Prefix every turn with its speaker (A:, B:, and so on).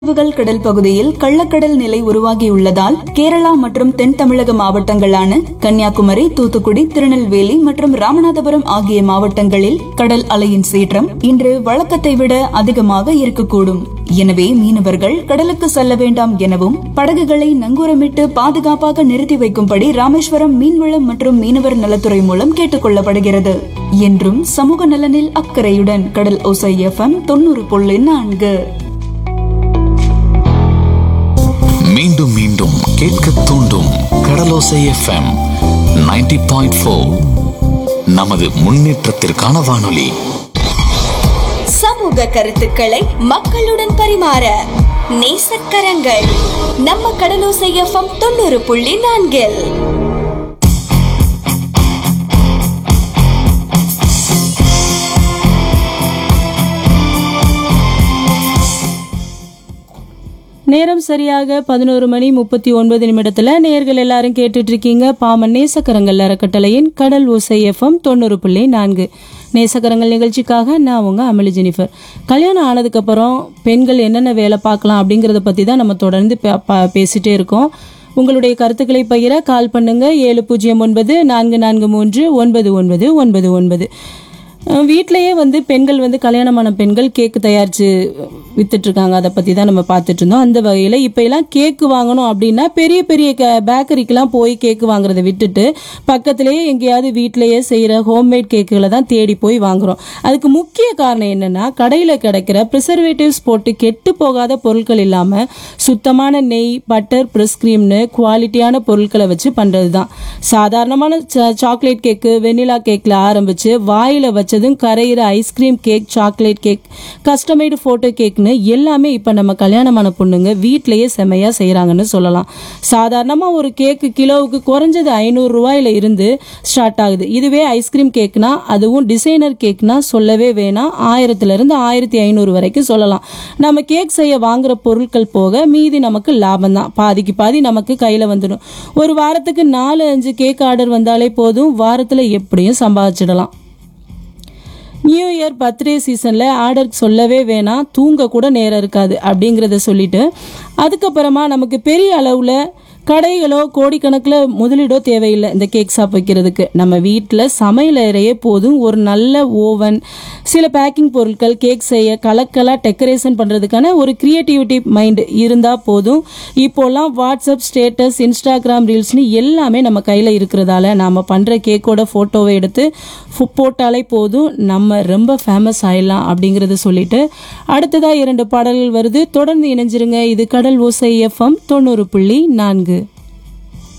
A: தீவுகள் கடல் பகுதியில் கள்ளக்கடல் நிலை உருவாகியுள்ளதால் கேரளா மற்றும் தென் தமிழக மாவட்டங்களான கன்னியாகுமரி தூத்துக்குடி திருநெல்வேலி மற்றும் ராமநாதபுரம் ஆகிய மாவட்டங்களில் கடல் அலையின் சீற்றம் இன்று வழக்கத்தை விட அதிகமாக இருக்கக்கூடும் எனவே மீனவர்கள் கடலுக்கு செல்ல வேண்டாம் எனவும் படகுகளை நங்கூரமிட்டு பாதுகாப்பாக நிறுத்தி வைக்கும்படி ராமேஸ்வரம் மீன்வளம் மற்றும் மீனவர் நலத்துறை மூலம் கேட்டுக் கொள்ளப்படுகிறது என்றும் சமூக நலனில் அக்கறையுடன் கடல் ஓசை எஃப்எம் தொண்ணூறு புள்ளி நான்கு
B: மீண்டும் மீண்டும் கேட்க தூண்டும் கடலோசை எஃப்எம் 90.4 பாயிண்ட் நமது முன்னேற்றத்திற்கான வானொலி
C: சமூக கருத்துக்களை மக்களுடன் பரிமாற நேசக்கரங்கள் நம்ம கடலோசை எஃப்எம் தொண்ணூறு புள்ளி நான்கில்
D: நேரம் சரியாக பதினோரு மணி முப்பத்தி ஒன்பது நிமிடத்துல நேர்கள் எல்லாரும் கேட்டுட்டு இருக்கீங்க பாமன் நேசக்கரங்கள் அறக்கட்டளையின் கடல் ஓசை எஃப்எம் தொண்ணூறு புள்ளி நான்கு நேசக்கரங்கள் நிகழ்ச்சிக்காக நான் உங்க அமளி ஜெனிஃபர் கல்யாணம் ஆனதுக்கு அப்புறம் பெண்கள் என்னென்ன வேலை பார்க்கலாம் அப்படிங்கறத பத்தி தான் நம்ம தொடர்ந்து பே- ப- பேசிட்டே இருக்கோம் உங்களுடைய கருத்துக்களை பகிர கால் பண்ணுங்க ஏழு பூஜ்ஜியம் ஒன்பது நான்கு நான்கு மூன்று ஒன்பது ஒன்பது ஒன்பது ஒன்பது அஹ் வீட்லயே வந்து பெண்கள் வந்து கல்யாணமான பெண்கள் கேக்கு தயாரிச்சு வித்துட்டு இருக்காங்க அதை பத்தி தான் நம்ம பார்த்துட்டு இருந்தோம் அந்த வகையில இப்ப எல்லாம் கேக்கு வாங்கணும் அப்படின்னா பெரிய பெரிய பேக்கரிக்கெல்லாம் போய் கேக்கு வாங்குறதை விட்டுட்டு பக்கத்திலேயே எங்கேயாவது வீட்லயே செய்யற ஹோம்மேட் கேக்குகளை தான் தேடி போய் வாங்குறோம் அதுக்கு முக்கிய காரணம் என்னன்னா கடையில கிடைக்கிற ப்ரிசர்வேட்டிவ்ஸ் போட்டு கெட்டு போகாத பொருட்கள் இல்லாம சுத்தமான நெய் பட்டர் பிரஸ் கிரீம்னு குவாலிட்டியான பொருட்களை வச்சு பண்றது தான் சாதாரணமான ச- சாக்லேட் கேக்கு வெண்ணிலா கேக்ல ஆரம்பிச்சு வாயில வச்சதும் கரையிற ice cream cake chocolate cake customised photo கேக்னு எல்லாமே இப்ப நம்ம கல்யாணமான பொண்ணுங்க வீட்லயே செமையா செய்றாங்கன்னு சொல்லலாம் சாதாரணமா ஒரு கேக்கு கிலோவுக்கு குறைஞ்சது ஐநூறு ரூபாயில இருந்து ஸ்டார்ட் ஆகுது இதுவே ஐஸ்கிரீம் கேக்னா அதுவும் டிசைனர் கேக்னா சொல்லவே வேணாம் ஆயிரத்துல இருந்து ஆயிரத்தி ஐநூறு வரைக்கும் சொல்லலாம் நம்ம கேக் செய்ய வாங்குற பொருட்கள் போக மீதி நமக்கு லாபம் தான் பாதிக்கு பாதி நமக்கு கையில வந்துடும் ஒரு வாரத்துக்கு நாலு அஞ்சு கேக் ஆர்டர் வந்தாலே போதும் வாரத்துல எப்படியும் சம்பாதிச்சிடலாம் நியூ இயர் பர்த்டே சீசனில் ஆர்டர் சொல்லவே வேணாம் தூங்க கூட நேரம் இருக்காது அப்படிங்கிறத சொல்லிட்டு அதுக்கப்புறமா நமக்கு பெரிய அளவில் கடைகளோ கோடிக்கணக்கில் முதலீடோ தேவையில்லை இந்த கேக் ஷாப் வைக்கிறதுக்கு நம்ம வீட்டில் சமையல் அறையே போதும் ஒரு நல்ல ஓவன் சில பேக்கிங் பொருட்கள் கேக் செய்ய கலக்கலாக டெக்கரேஷன் பண்ணுறதுக்கான ஒரு கிரியேட்டிவிட்டி மைண்ட் இருந்தால் போதும் இப்போல்லாம் வாட்ஸ்அப் ஸ்டேட்டஸ் இன்ஸ்டாகிராம் ரீல்ஸ்னு எல்லாமே நம்ம கையில் இருக்கிறதால நாம் பண்ணுற கேக்கோட ஃபோட்டோவை எடுத்து ஃபு- போட்டாலே போதும் நம்ம ரொம்ப ஃபேமஸ் ஆயிடலாம் அப்படிங்கறத சொல்லிட்டு அடுத்ததா இரண்டு பாடல்கள் வருது தொடர்ந்து இணைஞ்சிருங்க இது கடல் ஓசை எஃப்எம் தொண்ணூறு புள்ளி நான்கு